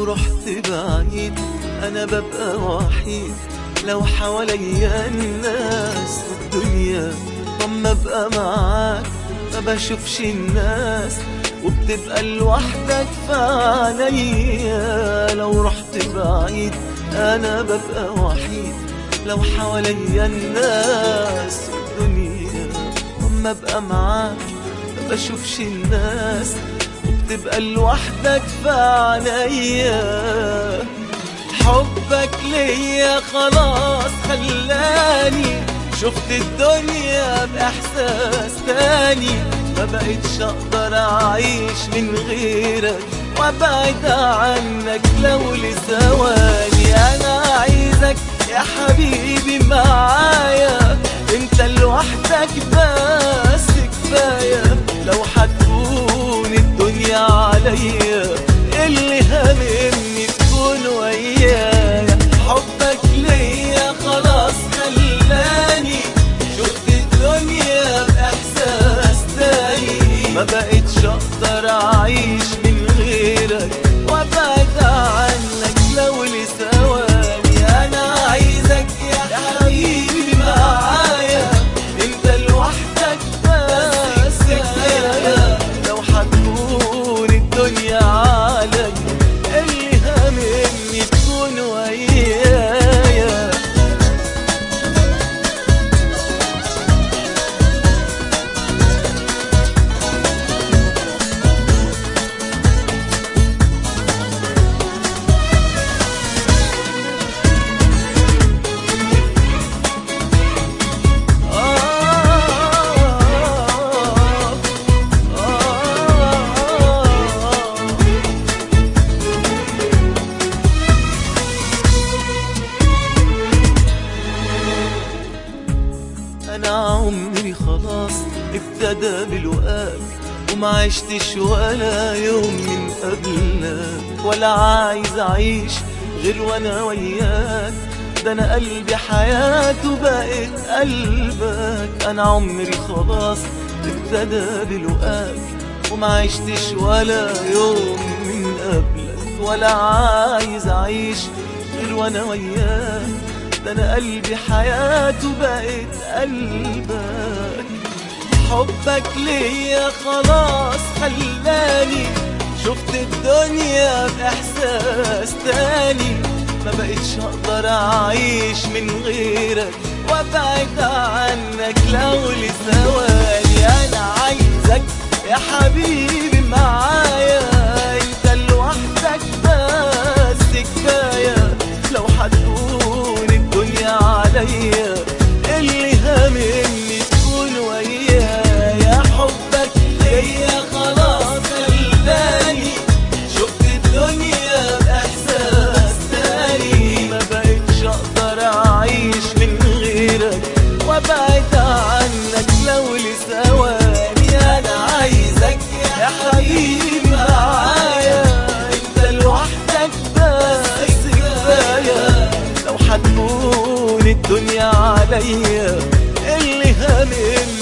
رحت بعيد انا ببقى وحيد لو حواليا الناس والدنيا اما ابقى معاك ما بشوفش الناس وبتبقى لوحدك في عينيا لو رحت بعيد انا ببقى وحيد لو حواليا الناس والدنيا اما ابقى معاك ما بشوفش الناس وبتبقى لوحدك في عينيا حبك ليا خلاص خلاني شفت الدنيا بإحساس تاني ما بقتش أقدر أعيش من غيرك وأبعد عنك لو لثواني أنا عايزك يا حبيبي معايا انت لوحدك بس كفاية لو هتكون الدنيا عليا اللي هاممني تكون ويايا حبك ليا خلاص خلاني شفت الدنيا بإحساس تاني ما بقتش أقدر أعيش من غيرك وأبعد عنك لو لثواني أنا عايزك يا حبيبي معايا أنت لوحدك بس كفاية لو هتكون الدنيا عليا اللي هاممني تكون ويايا آه آه انا عمري خلاص ابتدى بالوقاف وما عشتش ولا يوم من قبلك ولا عايز اعيش غير وانا وياك ده انا قلبي حياته بقت قلبك انا عمري خلاص ابتدى بالوقاف وما عشتش ولا يوم من قبلك ولا عايز اعيش غير وانا وياك ده انا قلبي حياته بقت قلبك حبك ليا خلاص خلاني شفت الدنيا بإحساس تاني ما بقتش أقدر أعيش من غيرك وأبعد عنك لو لثواني أنا عايزك يا حبيبي معايا أنت لوحدك بس كفاية لو هتكون الدنيا عليا اللي هاممني تكون ويايا حبك ليا خلاص خلاني شفت الدنيا بإحساس تاني ما بقتش أقدر أعيش من غيرك وأبعد عنك لو لثواني أنا عايزك يا حبيبي معايا أنت لوحدك بس كفاية لو هتكون الدنيا عليا اللي هاممني